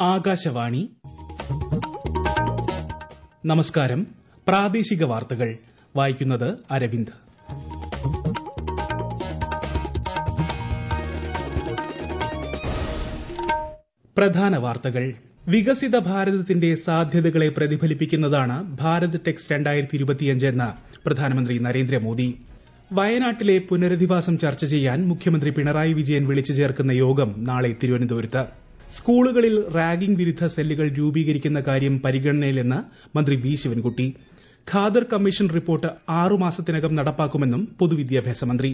ആകാശവാണി നമസ്കാരം പ്രാദേശിക വാർത്തകൾ വായിക്കുന്നത് അരവിന്ദ് പ്രധാന വാർത്തകൾ വികസിത ഭാരതത്തിന്റെ സാധ്യതകളെ പ്രതിഫലിപ്പിക്കുന്നതാണ് ഭാരത് ടെക്സ് രണ്ടായിരത്തി ഇരുപത്തിയഞ്ച് എന്ന് പ്രധാനമന്ത്രി നരേന്ദ്രമോദി വയനാട്ടിലെ പുനരധിവാസം ചർച്ച ചെയ്യാൻ മുഖ്യമന്ത്രി പിണറായി വിജയൻ വിളിച്ചു ചേർക്കുന്ന യോഗം നാളെ തിരുവനന്തപുരത്ത് സ്കൂളുകളിൽ റാഗിംഗ് വിരുദ്ധ സെല്ലുകൾ രൂപീകരിക്കുന്ന കാര്യം പരിഗണനയിലെന്ന് മന്ത്രി V Sivankutty Khader commission report ആറുമാസത്തിനകം നടപ്പാക്കുമെന്നും പൊതുവിദ്യാഭ്യാസ മന്ത്രി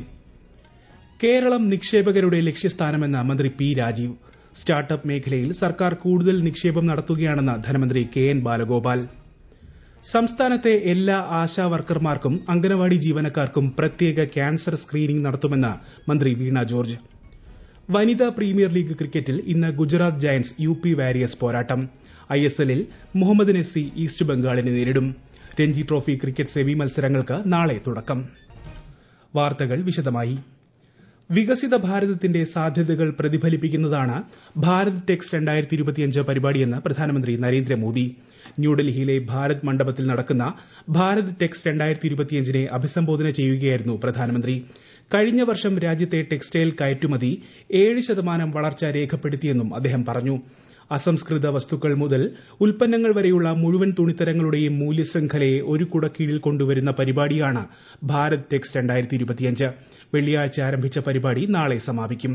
കേരളം നിക്ഷേപകരുടെ ലക്ഷ്യസ്ഥാനമെന്ന് മന്ത്രി പി രാജീവ് സ്റ്റാർട്ടപ്പ് മേഖലയിൽ സർക്കാർ കൂടുതൽ നിക്ഷേപം നടത്തുകയാണെന്ന് ധനമന്ത്രി കെ എൻ ബാലഗോപാൽ സംസ്ഥാനത്തെ എല്ലാ ആശാ വർക്കർമാർക്കും അംഗനവാടി ജീവനക്കാർക്കും പ്രത്യേക ക്യാൻസർ സ്ക്രീനിംഗ് നടത്തുമെന്ന് മന്ത്രി വീണ ജോർജ് വനിതാ പ്രീമിയർ ലീഗ് ക്രിക്കറ്റിൽ ഇന്ന് Gujarat Giants U P Warriors പോരാട്ടം ഐഎസ്എല്ലിൽ മുഹമ്മദ് നസി ഈസ്റ്റ് ബംഗാളിനെ നേരിടും രഞ്ജി ട്രോഫി ക്രിക്കറ്റ് സെമി മത്സരങ്ങൾക്ക് നാളെ തുടക്കം വാർത്തകൾ വിശദമായി വികസിത ഭാരതത്തിന്റെ സാധ്യതകൾ പ്രതിഫലിപ്പിക്കുന്നതാണ് ഭാരത് ടെക്സ് രണ്ടായിരത്തി ഇരുപത്തിയഞ്ച് പരിപാടിയെന്ന് പ്രധാനമന്ത്രി നരേന്ദ്രമോദി ന്യൂഡൽഹിയിലെ ഭാരത് മണ്ഡപത്തിൽ നടക്കുന്ന ഭാരത് ടെക്സ് രണ്ടായിരത്തി ഇരുപത്തിയഞ്ചിനെ അഭിസംബോധന ചെയ്യുകയായിരുന്നു പ്രധാനമന്ത്രി കഴിഞ്ഞ വർഷം രാജ്യത്തെ ടെക്സ്റ്റൈൽ കയറ്റുമതി ഏഴ് ശതമാനം വളർച്ച രേഖപ്പെടുത്തിയെന്നും അദ്ദേഹം പറഞ്ഞു അസംസ്കൃത വസ്തുക്കൾ മുതൽ ഉൽപ്പന്നങ്ങൾ വരെയുള്ള മുഴുവൻ തുണിത്തരങ്ങളുടെയും മൂല്യശൃംഖലയെ ഒരു കുടക്കീഴിൽ കൊണ്ടുവരുന്ന പരിപാടിയാണ് ഭാരത് ടെക്സ് രണ്ടായിരത്തി ഇരുപത്തിയഞ്ച് വെള്ളിയാഴ്ച ആരംഭിച്ച പരിപാടി നാളെ സമാപിക്കും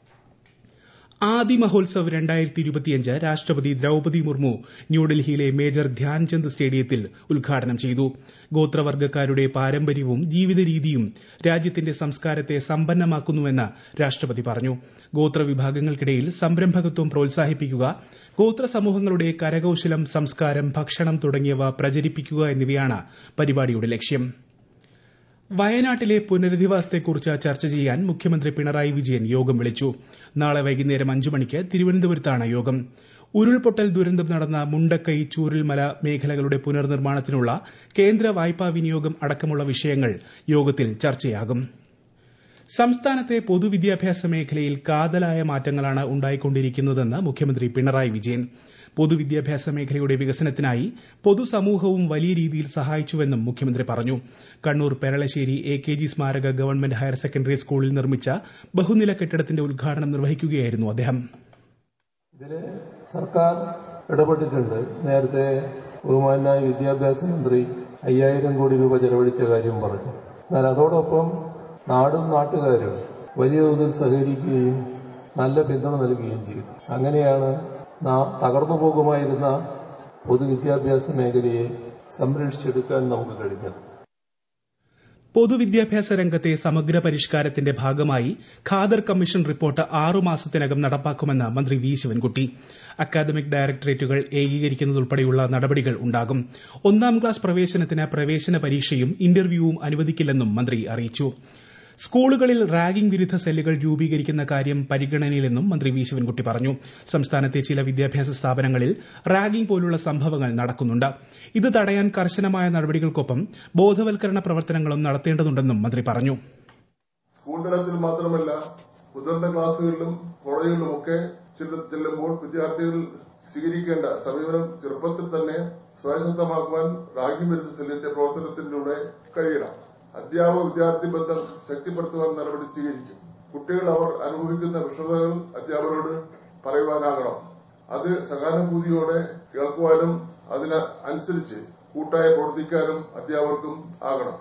ആദി മഹോത്സവ് രണ്ടായിരത്തി ഇരുപത്തിയഞ്ച് രാഷ്ട്രപതി ദ്രൌപതി മുർമു ന്യൂഡൽഹിയിലെ മേജർ ധ്യാൻചന്ദ് സ്റ്റേഡിയത്തിൽ ഉദ്ഘാടനം ചെയ്തു ഗോത്രവർഗ്ഗക്കാരുടെ പാരമ്പര്യവും ജീവിതരീതിയും രാജ്യത്തിന്റെ സംസ്കാരത്തെ സമ്പന്നമാക്കുന്നുവെന്ന് രാഷ്ട്രപതി പറഞ്ഞു ഗോത്രവിഭാഗങ്ങൾക്കിടയിൽ സംരംഭകത്വം പ്രോത്സാഹിപ്പിക്കുക ഗോത്ര സമൂഹങ്ങളുടെ കരകൌശലം സംസ്കാരം ഭക്ഷണം തുടങ്ങിയവ പ്രചരിപ്പിക്കുക എന്നിവയാണ് പരിപാടിയുടെ ലക്ഷ്യം വയനാട്ടിലെ പുനരധിവാസത്തെക്കുറിച്ച് ചർച്ച ചെയ്യാൻ മുഖ്യമന്ത്രി പിണറായി വിജയൻ യോഗം വിളിച്ചു നാളെ വൈകുന്നേരം അഞ്ചു മണിക്ക് തിരുവനന്തപുരത്താണ് യോഗം ഉരുൾപൊട്ടൽ ദുരന്തം നടന്ന മുണ്ടക്കൈ ചൂരൽമല മേഖലകളുടെ പുനർനിർമ്മാണത്തിനുള്ള കേന്ദ്ര വായ്പാ വിനിയോഗം അടക്കമുള്ള വിഷയങ്ങൾ യോഗത്തിൽ ചർച്ചയാകും സംസ്ഥാനത്തെ പൊതുവിദ്യാഭ്യാസ മേഖലയിൽ കാതലായ മാറ്റങ്ങളാണ് ഉണ്ടായിക്കൊണ്ടിരിക്കുന്നതെന്ന് മുഖ്യമന്ത്രി പിണറായി വിജയൻ പൊതുവിദ്യാഭ്യാസ മേഖലയുടെ വികസനത്തിനായി പൊതുസമൂഹവും വലിയ രീതിയിൽ സഹായിച്ചുവെന്നും മുഖ്യമന്ത്രി പറഞ്ഞു Kannur Peralassery A K G സ്മാരക ഗവൺമെന്റ് ഹയർ സെക്കൻഡറി സ്കൂളിൽ നിർമ്മിച്ച ബഹുനില കെട്ടിടത്തിന്റെ ഉദ്ഘാടനം നിർവഹിക്കുകയായിരുന്നു അദ്ദേഹം ഇതില് സർക്കാർ ഇടപെട്ടിട്ടുണ്ട് നേരത്തെ ബഹുമാനായ വിദ്യാഭ്യാസ മന്ത്രി അയ്യായിരം കോടി രൂപ ചെലവഴിച്ച കാര്യം പറഞ്ഞു എന്നാൽ അതോടൊപ്പം നാടും നാട്ടുകാരും വലിയ തോതിൽ സഹകരിക്കുകയും നല്ല പിന്തുണ നൽകുകയും ചെയ്തു അങ്ങനെയാണ് നാം തകർന്നു പോകുമായിരുന്ന പൊതുവിദ്യാഭ്യാസ മേഖലയെ സംരക്ഷിച്ചെടുക്കാൻ നമുക്ക് കഴിഞ്ഞത് പൊതുവിദ്യാഭ്യാസ രംഗത്തെ സമഗ്ര പരിഷ്കാരത്തിന്റെ ഭാഗമായി ഖാദർ കമ്മീഷൻ റിപ്പോർട്ട് ആറുമാസത്തിനകം നടപ്പാക്കുമെന്ന് മന്ത്രി വി ശിവൻകുട്ടി അക്കാദമിക് ഡയറക്ടറേറ്റുകൾ ഏകീകരിക്കുന്നതുൾപ്പെടെയുള്ള നടപടികൾ ഉണ്ടാകും ഒന്നാം ക്ലാസ് പ്രവേശനത്തിന് പ്രവേശന പരീക്ഷയും ഇന്റർവ്യൂവും അനുവദിക്കില്ലെന്നും മന്ത്രി അറിയിച്ചു സ്കൂളുകളിൽ റാഗിംഗ് വിരുദ്ധ സെല്ലുകൾ രൂപീകരിക്കുന്ന കാര്യം പരിഗണനയിലെന്നും മന്ത്രി വി ശിവൻകുട്ടി പറഞ്ഞു സംസ്ഥാനത്തെ ചില വിദ്യാഭ്യാസ സ്ഥാപനങ്ങളിൽ റാഗിംഗ് പോലുള്ള സംഭവങ്ങൾ നടക്കുന്നുണ്ട് ഇത് തടയാൻ കർശനമായ നടപടികൾക്കൊപ്പം ബോധവൽക്കരണ പ്രവർത്തനങ്ങളും നടത്തേണ്ടതുണ്ടെന്നും മന്ത്രി പറഞ്ഞു സ്കൂൾ തലത്തിൽ മാത്രമല്ല മുതിർന്ന ക്ലാസുകളിലും കോളേജുകളിലുമൊക്കെ ചെല്ലുമ്പോൾ വിദ്യാർത്ഥികൾ സ്വീകരിക്കേണ്ട സമീപനം ചെറുപ്പത്തിൽ തന്നെ സ്വയശക്തമാക്കുവാൻ റാഗിംഗ് വിരുദ്ധ സെല്ലിന്റെ പ്രവർത്തനത്തിലൂടെ കഴിയണം അധ്യാപക വിദ്യാർത്ഥി ബന്ധം ശക്തിപ്പെടുത്തുവാൻ നടപടി സ്വീകരിക്കും കുട്ടികൾ അവർ അനുഭവിക്കുന്ന വിഷമതകൾ അധ്യാപകരോട് പറയുവാനാകണം അത് സഹാനുഭൂതിയോടെ കേൾക്കുവാനും അതിന് അനുസരിച്ച് കൂട്ടായി പ്രവർത്തിക്കാനും അധ്യാപകർക്കും ആകണം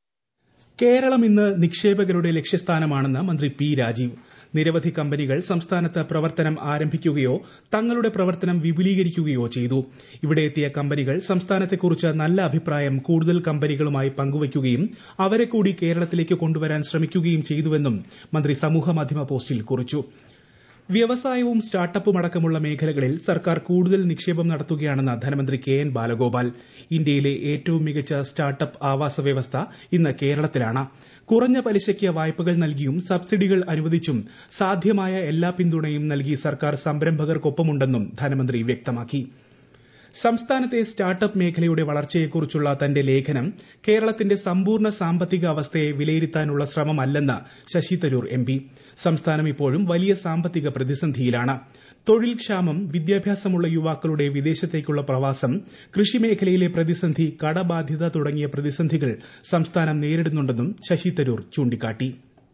കേരളം ഇന്ന് നിക്ഷേപകരുടെ ലക്ഷ്യസ്ഥാനമാണെന്ന് മന്ത്രി പി രാജീവ് നിരവധി കമ്പനികൾ സംസ്ഥാനത്ത് പ്രവർത്തനം ആരംഭിക്കുകയോ തങ്ങളുടെ പ്രവർത്തനം വിപുലീകരിക്കുകയോ ചെയ്തു ഇവിടെ എത്തിയ കമ്പനികൾ സംസ്ഥാനത്തെക്കുറിച്ച് നല്ല അഭിപ്രായം കൂടുതൽ കമ്പനികളുമായി പങ്കുവയ്ക്കുകയും അവരെ കൂടി കേരളത്തിലേക്ക് കൊണ്ടുവരാൻ ശ്രമിക്കുകയും ചെയ്തുവെന്നും മന്ത്രി സമൂഹമാധ്യമ പോസ്റ്റിൽ കുറിച്ചു വ്യവസായവും സ്റ്റാർട്ടപ്പും അടക്കമുള്ള മേഖലകളിൽ സർക്കാർ കൂടുതൽ നിക്ഷേപം നടത്തുകയാണെന്ന് ധനമന്ത്രി കെ എൻ ബാലഗോപാൽ ഇന്ത്യയിലെ ഏറ്റവും മികച്ച സ്റ്റാർട്ടപ്പ് ആവാസ വ്യവസ്ഥ ഇന്ന് കേരളത്തിലാണ് കുറഞ്ഞ പലിശയ്ക്ക് വായ്പകൾ നൽകിയും സബ്സിഡികൾ അനുവദിച്ചും സാധ്യമായ എല്ലാ പിന്തുണയും നൽകി സർക്കാർ സംരംഭകർക്കൊപ്പമുണ്ടെന്നും ധനമന്ത്രി വ്യക്തമാക്കി സംസ്ഥാനത്തെ സ്റ്റാർട്ടപ്പ് മേഖലയുടെ വളർച്ചയെക്കുറിച്ചുള്ള തന്റെ ലേഖനം കേരളത്തിന്റെ സമ്പൂർണ്ണ സാമ്പത്തിക അവസ്ഥയെ വിലയിരുത്താനുള്ള ശ്രമമല്ലെന്ന് ശശി തരൂർ എംപി സംസ്ഥാനം ഇപ്പോഴും വലിയ സാമ്പത്തിക പ്രതിസന്ധിയിലാണ് തൊഴിൽ ക്ഷാമം വിദ്യാഭ്യാസമുള്ള യുവാക്കളുടെ വിദേശത്തേക്കുള്ള പ്രവാസം കൃഷിമേഖലയിലെ പ്രതിസന്ധി കടബാധ്യത തുടങ്ങിയ പ്രതിസന്ധികൾ സംസ്ഥാനം നേരിടുന്നുണ്ടെന്നും ശശി തരൂർ ചൂണ്ടിക്കാട്ടി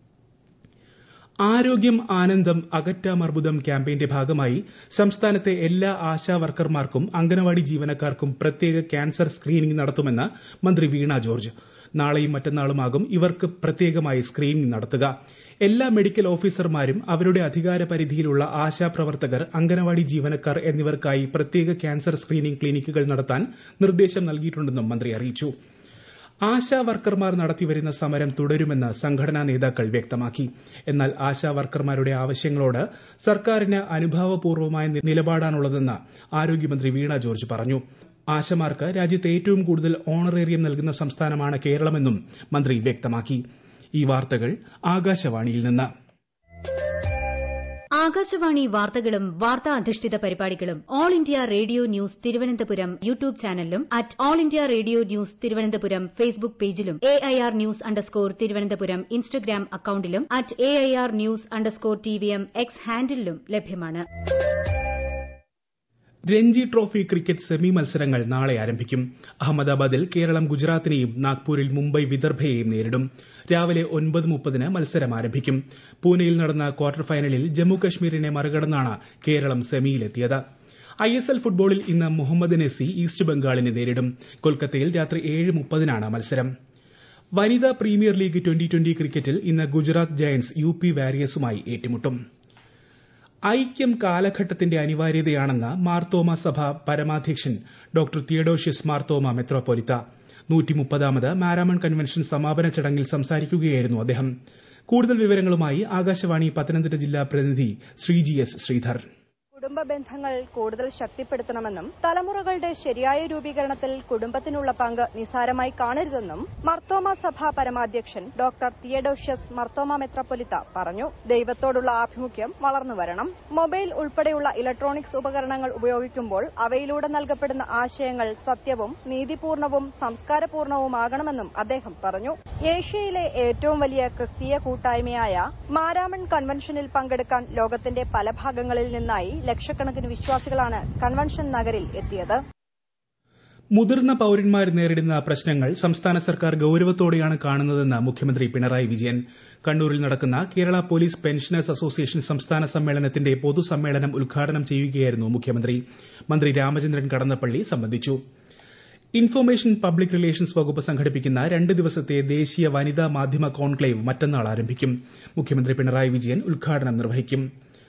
ആരോഗ്യം ആനന്ദം അകറ്റാമർബുദം ക്യാമ്പയിന്റെ ഭാഗമായി സംസ്ഥാനത്തെ എല്ലാ ആശാ വർക്കർമാർക്കും അംഗനവാടി ജീവനക്കാർക്കും പ്രത്യേക ക്യാൻസർ സ്ക്രീനിംഗ് നടത്തുമെന്ന് മന്ത്രി വീണ ജോർജ് നാളെയും മറ്റന്നാളുമാകും ഇവർക്ക് പ്രത്യേകമായി സ്ക്രീനിംഗ് നടത്തുക എല്ലാ മെഡിക്കൽ ഓഫീസർമാരും അവരുടെ അധികാര പരിധിയിലുള്ള ആശാപ്രവർത്തകർ അംഗനവാടി ജീവനക്കാർ എന്നിവർക്കായി പ്രത്യേക ക്യാൻസർ സ്ക്രീനിംഗ് ക്ലിനിക്കുകൾ നടത്താൻ നിർദ്ദേശം നൽകിയിട്ടുണ്ടെന്നും മന്ത്രി അറിയിച്ചു ആശാ വർക്കർമാർ നടത്തിവരുന്ന സമരം തുടരുമെന്ന് സംഘടനാ നേതാക്കൾ വ്യക്തമാക്കി എന്നാൽ ആശാ വർക്കർമാരുടെ ആവശ്യങ്ങളോട് സർക്കാരിന് അനുഭാവപൂർവമായ നിലപാടാണുള്ളതെന്ന് ആരോഗ്യമന്ത്രി വീണ ജോർജ് പറഞ്ഞു ആശമാർക്ക് രാജ്യത്ത് ഏറ്റവും കൂടുതൽ ഓണറേറിയം നൽകുന്ന സംസ്ഥാനമാണ് കേരളമെന്നും മന്ത്രി വ്യക്തമാക്കി ഈ വാർത്തകൾ ആകാശവാണിയിൽ നിന്ന് ആകാശവാണി വാർത്തകളും വാർത്താ അധിഷ്ഠിത പരിപാടികളും All India Radio News Thiruvananthapuram YouTube ചാനലിലും at All India Radio News Thiruvananthapuram Facebook പേജിലും A I R news underscore Thiruvananthapuram Instagram അക്കൌണ്ടിലും at A I R news underscore T V M X ഹാൻഡിലും ലഭ്യമാണ് രഞ്ജി ട്രോഫി ക്രിക്കറ്റ് സെമി മത്സരങ്ങൾ നാളെ ആരംഭിക്കും അഹമ്മദാബാദിൽ കേരളം ഗുജറാത്തിനെയും നാഗ്പൂരിൽ മുംബൈ വിദർഭയെയും നേരിടും രാവിലെ ഒൻപത് മുപ്പതിന് മത്സരം ആരംഭിക്കും പൂനെയിൽ നടന്ന ക്വാർട്ടർ ഫൈനലിൽ ജമ്മു കശ്മീരിനെ മറികടന്നാണ് കേരളം സെമിയിലെത്തിയത് ഐ എസ് എൽ ഫുട്ബോളിൽ ഇന്ന് മുഹമ്മദ് നെസി ഈസ്റ്റ് ബംഗാളിനെ നേരിടും കൊൽക്കത്തയിൽ രാത്രി ഏഴ് മുപ്പതിനാണ് മത്സരം വനിതാ പ്രീമിയർ ലീഗ് ട്വന്റി ട്വന്റി ക്രിക്കറ്റിൽ ഇന്ന് ഗുജറാത്ത് ജയന്റ്സ് യു പി വാരിയേഴ്സുമായി ഏറ്റുമുട്ടും ഐക്യം കാലഘട്ടത്തിന്റെ അനിവാര്യതയാണെന്ന് മാർത്തോമ സഭ പരമാധ്യക്ഷൻ ഡോക്ടർ തിയഡോഷ്യസ് മാർത്തോമ മെത്രോപൊലിത്ത നൂറ്റിമുപ്പതാമത് മാരാമൺ കൺവെൻഷൻ സമാപന ചടങ്ങിൽ സംസാരിക്കുകയായിരുന്നു അദ്ദേഹം കൂടുതൽ വിവരങ്ങളുമായി ആകാശവാണി പത്തനംതിട്ട ജില്ലാ പ്രതിനിധി ശ്രീജി എസ് ശ്രീധർ കുടുംബ ബന്ധങ്ങൾ കൂടുതൽ ശക്തിപ്പെടുത്തണമെന്നും തലമുറകളുടെ ശരിയായ രൂപീകരണത്തിൽ കുടുംബത്തിനുള്ള പങ്ക് നിസാരമായി കാണരുതെന്നും മർത്തോമ സഭ പരമാധ്യക്ഷൻ ഡോക്ടർ തിയഡോഷ്യസ് മർത്തോമ മെത്രപ്പൊലിത്ത പറഞ്ഞു ദൈവത്തോടുള്ള ആഭിമുഖ്യം വളർന്നു വരണം മൊബൈൽ ഉൾപ്പെടെയുള്ള ഇലക്ട്രോണിക്സ് ഉപകരണങ്ങൾ ഉപയോഗിക്കുമ്പോൾ അവയിലൂടെ നൽകപ്പെടുന്ന ആശയങ്ങൾ സത്യവും നീതിപൂർണവും സംസ്കാരപൂർണവുമാകണമെന്നും അദ്ദേഹം പറഞ്ഞു ഏഷ്യയിലെ ഏറ്റവും വലിയ ക്രിസ്തീയ കൂട്ടായ്മയായ മാരാമൺ കൺവെൻഷനിൽ പങ്കെടുക്കാൻ ലോകത്തിന്റെ പല ഭാഗങ്ങളിൽ നിന്നായി ലക്ഷക്കണക്കിന് വിശ്വാസികളാണ് കൺവെൻഷൻ നഗരിൽ എത്തിയത് മുതിർന്ന പൌരന്മാർ നേരിടുന്ന പ്രശ്നങ്ങൾ സംസ്ഥാന സർക്കാർ ഗൌരവത്തോടെയാണ് കാണുന്നതെന്ന് മുഖ്യമന്ത്രി പിണറായി വിജയൻ കണ്ണൂരിൽ നടക്കുന്ന കേരള പോലീസ് പെൻഷനേഴ്സ് അസോസിയേഷൻ സംസ്ഥാന സമ്മേളനത്തിന്റെ പൊതുസമ്മേളനം ഉദ്ഘാടനം ചെയ്യുകയായിരുന്നു മുഖ്യമന്ത്രി മന്ത്രി രാമചന്ദ്രൻ കടന്നപ്പള്ളി സംബന്ധിച്ചു ഇൻഫർമേഷൻ പബ്ലിക് റിലേഷൻസ് വകുപ്പ് സംഘടിപ്പിക്കുന്ന രണ്ട് ദിവസത്തെ ദേശീയ വനിതാ മാധ്യമ കോൺക്ലേവ് മറ്റന്നാൾ ആരംഭിക്കും മുഖ്യമന്ത്രി പിണറായി വിജയൻ ഉദ്ഘാടനം നിർവഹിക്കും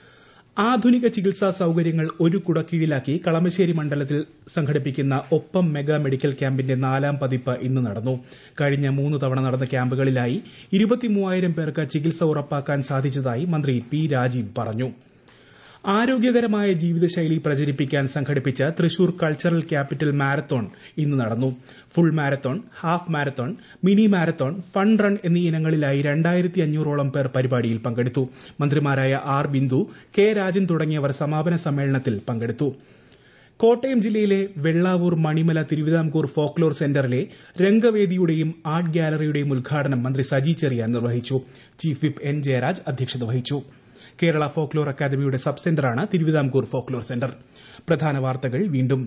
ആധുനിക ചികിത്സാ സൌകര്യങ്ങൾ ഒരു കുടക്കീഴിലാക്കി കളമശ്ശേരി മണ്ഡലത്തിൽ സംഘടിപ്പിക്കുന്ന ഒപ്പം മെഗാ മെഡിക്കൽ ക്യാമ്പിന്റെ നാലാം പതിപ്പ് ഇന്ന് നടന്നു കഴിഞ്ഞ മൂന്ന് തവണ നടന്ന ക്യാമ്പുകളിലായി ഇരുപത്തിമൂവായിരം പേർക്ക് ചികിത്സ ഉറപ്പാക്കാൻ സാധിച്ചതായി മന്ത്രി പി രാജീവ് പറഞ്ഞു ആരോഗ്യകരമായ ജീവിതശൈലി പ്രചരിപ്പിക്കാൻ സംഘടിപ്പിച്ച തൃശൂർ കൾച്ചറൽ ക്യാപിറ്റൽ മാരത്തോൺ ഇന്ന് നടന്നു full marathon half marathon mini marathon fun run എന്നീ ഇനങ്ങളിലായി രണ്ടായിരത്തി അഞ്ഞൂറോളം പേർ പരിപാടിയിൽ പങ്കെടുത്തു മന്ത്രിമാരായ ആർ ബിന്ദു കെ രാജൻ തുടങ്ങിയവർ സമാപന സമ്മേളനത്തിൽ പങ്കെടുത്തു കോട്ടയം ജില്ലയിലെ വെള്ളാവൂർ മണിമല തിരുവിതാംകൂർ ഫോക്ലോർ സെന്ററിലെ രംഗവേദിയുടെയും ആർട്ട് ഗാലറിയുടെയും ഉദ്ഘാടനം മന്ത്രി സജി ചെറിയാൻ നിർവഹിച്ചു ചീഫ് വിപ്പ് എൻ ജയരാജ് അധ്യക്ഷത വഹിച്ചു കേരള ഫോക്ലോർ അക്കാദമിയുടെ സബ് സെന്ററാണ് തിരുവിതാംകൂർ ഫോക്ലോർ സെന്റർ പ്രധാന വാർത്തകൾ വീണ്ടും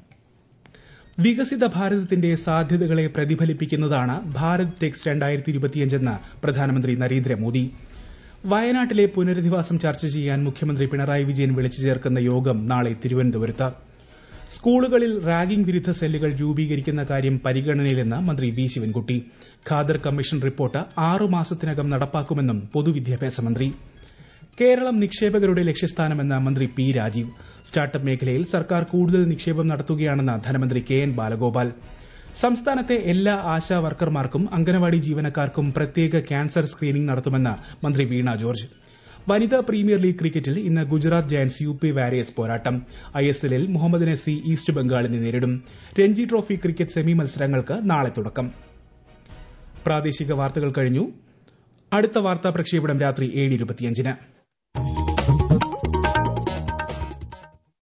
വികസിത ഭാരതത്തിന്റെ സാധ്യതകളെ പ്രതിഫലിപ്പിക്കുന്നതാണ് ഭാരത് ടെക്സ് രണ്ടായിരത്തി ഇരുപത്തിയഞ്ചെന്ന് പ്രധാനമന്ത്രി നരേന്ദ്രമോദി വയനാട്ടിലെ പുനരധിവാസം ചർച്ച ചെയ്യാൻ മുഖ്യമന്ത്രി പിണറായി വിജയൻ വിളിച്ചു ചേർക്കുന്ന യോഗം നാളെ തിരുവനന്തപുരത്ത് സ്കൂളുകളിൽ റാഗിംഗ് വിരുദ്ധ സെല്ലുകൾ രൂപീകരിക്കുന്ന കാര്യം പരിഗണനയിലെന്ന് മന്ത്രി V Sivankutty Khader commission report ആറുമാസത്തിനകം നടപ്പാക്കുമെന്നും പൊതുവിദ്യാഭ്യാസ മന്ത്രി കേരളം നിക്ഷേപകരുടെ ലക്ഷ്യസ്ഥാനമെന്ന് മന്ത്രി പി രാജീവ് സ്റ്റാർട്ടപ്പ് മേഖലയിൽ സർക്കാർ കൂടുതൽ നിക്ഷേപം നടത്തുകയാണെന്ന് ധനമന്ത്രി കെ എൻ ബാലഗോപാൽ സംസ്ഥാനത്തെ എല്ലാ ആശാ വർക്കർമാർക്കും അംഗനവാടി ജീവനക്കാർക്കും പ്രത്യേക ക്യാൻസർ സ്ക്രീനിംഗ് നടത്തുമെന്ന് മന്ത്രി വീണ ജോർജ് വനിതാ പ്രീമിയർ ലീഗ് ക്രിക്കറ്റിൽ ഇന്ന് Gujarat Giants U P Warriors പോരാട്ടം ഐ എസ് എല്ലിൽ മുഹമ്മദ് നസി ഈസ്റ്റ് ബംഗാളിനെ നേരിടും രഞ്ജി ട്രോഫി ക്രിക്കറ്റ് സെമി മത്സരങ്ങൾക്ക് നാളെ തുടക്കം പ്രാദേശിക വാർത്തകൾ കഴിഞ്ഞു അടുത്ത വാർത്താ പ്രക്ഷേപണം രാത്രി ഏഴ് ഇരുപത്തിയഞ്ചിന്